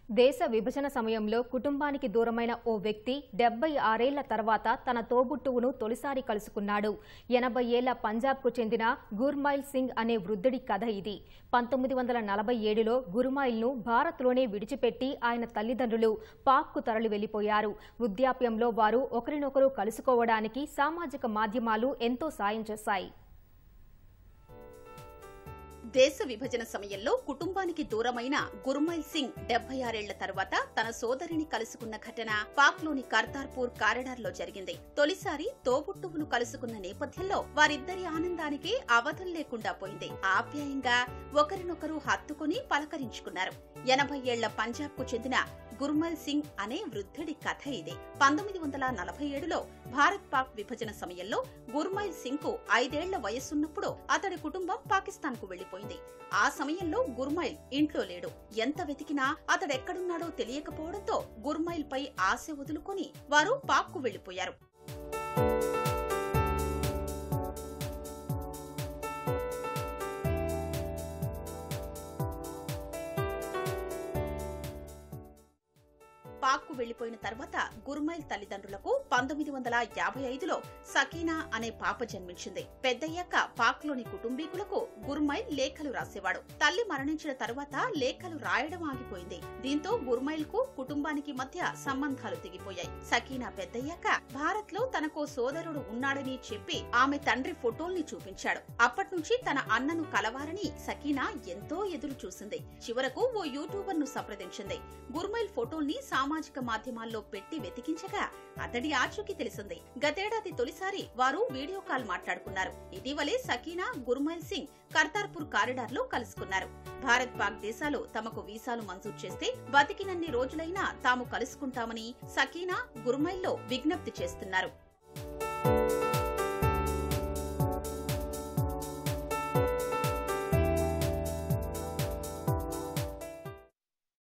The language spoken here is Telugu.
దేశ విభజన సమయంలో కుటుంబానికి దూరమైన ఓ వ్యక్తి డెబ్బై ఆరేళ్ల తర్వాత తన తోబుట్టువును తొలిసారి కలుసుకున్నాడు ఎనభై ఏళ్ల పంజాబ్కు చెందిన గుర్మైల్ సింగ్ అనే వృద్ధుడి కథ ఇది పంతొమ్మిది వందల నలభై ఏడులో గుర్మైల్ను భారత్లోనే విడిచిపెట్టి ఆయన తల్లిదండ్రులు పాక్కు తరలి వెళ్లిపోయారు వృద్ధాప్యంలో వారు ఒకరినొకరు కలుసుకోవడానికి సామాజిక మాధ్యమాలు ఎంతో సాయం చేశాయి దేశ విభజన సమయంలో కుటుంబానికి దూరమైన గుర్మైల్ సింగ్ డెబ్బై ఆరేళ్ల తర్వాత తన సోదరిని కలుసుకున్న ఘటన పాక్లోని కర్తార్పూర్ కారిడార్ లో జరిగింది తొలిసారి తోబుట్టువును కలుసుకున్న నేపథ్యంలో వారిద్దరి ఆనందానికి అవధం లేకుండా పోయింది ఆప్యాయంగా ఒకరినొకరు హత్తుకుని పలకరించుకున్నారు ఎనభై ఏళ్ల పంజాబ్ కు చెందిన గుర్మల్ సింగ్ అనే వృద్ధుడి కథ ఇది పంతొమ్మిది వందల నలభై ఏడులో భారత్ పాక్ విభజన సమయంలో గుర్మైల్ సింగ్ కు ఐదేళ్ల వయస్సున్నప్పుడు అతడి కుటుంబం పాకిస్తాన్ కు వెళ్లిపోయింది ఆ సమయంలో గుర్మైల్ ఇంట్లో లేడు ఎంత వెతికినా అతడెక్కడున్నాడో తెలియకపోవడంతో గుర్మైల్ పై ఆశ వదులుకొని వారు పాక్ కు వెళ్లిపోయారు పాక్కు వెళ్లిపోయిన తర్వాత గుర్మైల్ తల్లిదండ్రులకు పంతొమ్మిది వందల యాభై ఐదులో సకీనా అనే పాప జన్మించింది పెద్దయ్యాక పాక్లోని కుటుంబీకులకు గుర్మైల్ లేఖలు రాసేవాడు తల్లి మరణించిన తర్వాత లేఖలు రాయడం ఆగిపోయింది దీంతో గుర్మైల్ కు కుటుంబానికి మధ్య సంబంధాలు తెగిపోయాయి సకీనా పెద్దయ్యాక భారత్ లో తనకో సోదరుడు ఉన్నాడని చెప్పి ఆమె తండ్రి ఫోటోల్ని చూపించాడు అప్పట్నుంచి తన అన్నను కలవాలని సకీనా ఎంతో ఎదురు చూసింది చివరకు ఓ యూట్యూబర్ ను సంప్రదించింది గుర్మైల్ ఫోటోల్ని సామాజిక మాధ్యమాల్లో పెట్టి వెతికించగా అతడి ఆచూకీ తెలిసింది గతేడాది తొలిసారి వారు వీడియో కాల్ మాట్లాడుకున్నారు ఇటీవలే సకీనా గుర్మైల్ సింగ్ కర్తార్పూర్ కారిడార్ లో కలుసుకున్నారు భారత్ పాక్ దేశాలు తమకు వీసాలు మంజూరు చేస్తే బతికినన్ని రోజులైనా తాము కలుసుకుంటామని సకీనా గుర్మైల్లో విజ్ఞప్తి చేస్తున్నారు